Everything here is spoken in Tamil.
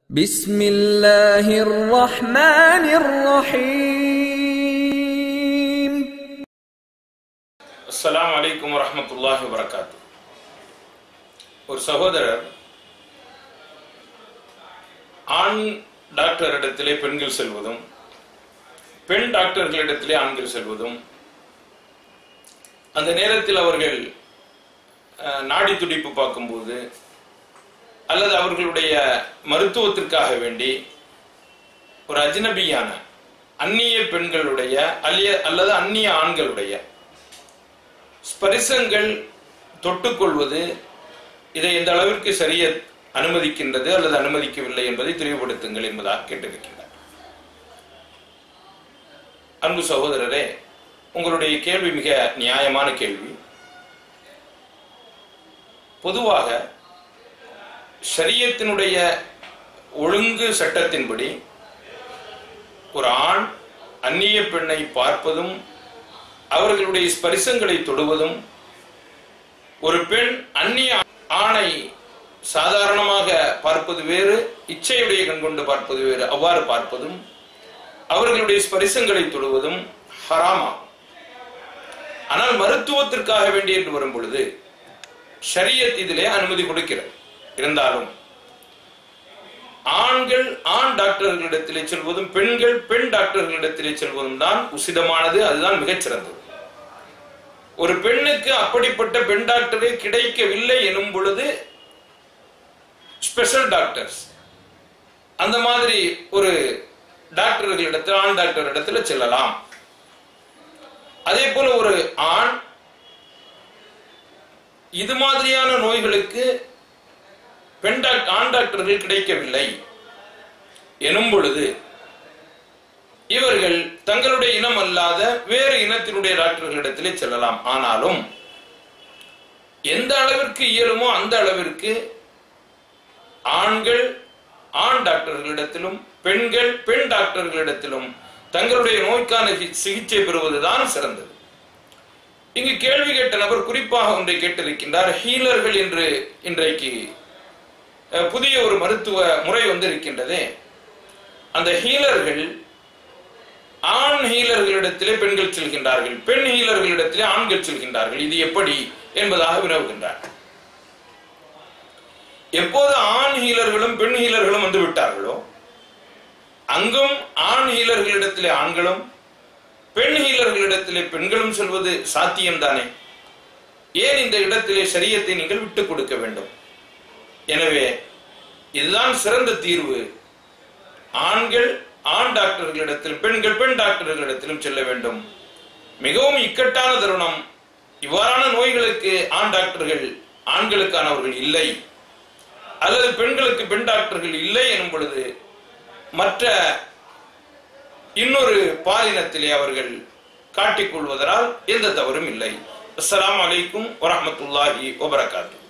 بسم الله الرحمن الرحيم அஸ்ஸலாமு அலைக்கும் வரஹ்மத்துல்லாஹி வபரகாத்து ஒரு சகோதரர் ஆண் டாக்டரிடத்திலே பெண்கள் செல்வதும் பெண் டாக்டர்களிடத்திலே ஆண்கள் செல்வதும் அந்த நேரத்தில் அவர்கள் அஹ், நாடி துடிப்பு பார்க்கும்போது அல்லது அவர்களுடைய மருத்துவத்திற்காக வேண்டி ஒரு அஜ்னபியான அந்நிய பெண்களுடைய அல்லிய அல்லது அந்நிய ஆண்களுடைய ஸ்பரிசங்கள் தொட்டுக்கொள்வது இதை எந்த அளவிற்கு சரிய அனுமதிக்கின்றது அல்லது அனுமதிக்கவில்லை என்பதை தெளிவுபடுத்துங்கள் என்பதாக கேட்டிருக்கின்றார் அன்பு சகோதரரே உங்களுடைய கேள்வி மிக நியாயமான கேள்வி பொதுவாக ஷரியத்தினுடைய ஒழுங்கு சட்டத்தின்படி ஒரு ஆண் அந்நிய பெண்ணை பார்ப்பதும் அவர்களுடைய ஸ்பரிசங்களை தொடுவதும் ஒரு பெண் அந்நிய ஆணை சாதாரணமாக பார்ப்பது வேறு இச்சையுடைய கண் கொண்டு பார்ப்பது வேறு அவ்வாறு பார்ப்பதும் அவர்களுடைய ஸ்பரிசங்களை தொடுவதும் ஹராமா ஆனால் மருத்துவத்திற்காக வேண்டி என்று வரும் பொழுது ஷரியத் இதிலே அனுமதி கொடுக்கிறது இருந்தாலும் ஆண்கள் ஆண் டாக்டர்களிடத்திலே செல்வதும் பெண்கள் பெண் டாக்டர்களிடத்திலே செல்வதும் தான் உசிதமானது அதுதான் மிகச்சிறந்தது ஒரு பெண்ணுக்கு அப்படிப்பட்ட பெண் டாக்டரே கிடைக்கவில்லை எனும் பொழுது ஸ்பெஷல் டாக்டர்ஸ் அந்த மாதிரி ஒரு டாக்டர்களிடத்தில் ஆண் டாக்டர் இடத்துல செல்லலாம் அதே போல ஒரு ஆண் இது மாதிரியான நோய்களுக்கு பெண் டாக்டர் ஆண் டாக்டர்கள் கிடைக்கவில்லை எனும் பொழுது இவர்கள் தங்களுடைய இனம் அல்லாத வேறு இனத்தினுடைய டாக்டர்களிடத்திலே செல்லலாம் ஆனாலும் எந்த அளவிற்கு இயலுமோ அந்த அளவிற்கு ஆண்கள் ஆண் டாக்டர்களிடத்திலும் பெண்கள் பெண் டாக்டர்களிடத்திலும் தங்களுடைய நோய்க்கான சி- சிகிச்சை பெறுவதுதான் சிறந்தது இங்கு கேள்வி கேட்ட நபர் குறிப்பாக ஒன்றை கேட்டிருக்கின்றார் ஹீலர்கள் என்று இன்றைக்கு அஹ், புதிய ஒரு மருத்துவ முறை வந்திருக்கின்றதே அந்த ஹீலர்கள் ஆண் ஹீலர்களிடத்திலே பெண்கள் செல்கின்றார்கள் பெண் ஹீலர்களிடத்திலே ஆண்கள் செல்கின்றார்கள் இது எப்படி என்பதாக வினவுகின்றார் எப்போது ஆண் ஹீலர்களும் பெண் ஹீலர்களும் வந்து விட்டார்களோ அங்கும் ஆண் ஹீலர்களிடத்திலே ஆண்களும் பெண் ஹீலர்களிடத்திலே பெண்களும் சொல்வது சாத்தியம்தானே ஏன் இந்த இடத்திலே சரியத்தை நீங்கள் விட்டுக் கொடுக்க வேண்டும் எனவே இதுதான் சிறந்த தீர்வு ஆண்கள் ஆண் டாக்டர்களிடத்திலும் பெண்கள் பெண் டாக்டர்களிடத்திலும் செல்ல வேண்டும் மிகவும் இக்கட்டான தருணம் இவ்வாறான நோய்களுக்கு ஆண் டாக்டர்கள் ஆண்களுக்கானவர்கள் இல்லை அல்லது பெண்களுக்கு பெண் டாக்டர்கள் இல்லை எனும் பொழுது மற்ற இன்னொரு பாலினத்திலே அவர்கள் காட்டிக் கொள்வதனால் எந்த தவறும் இல்லை அஸ்ஸலாமு அலைக்கும் வரஹ்மத்துல்லாஹி வபரகாத்து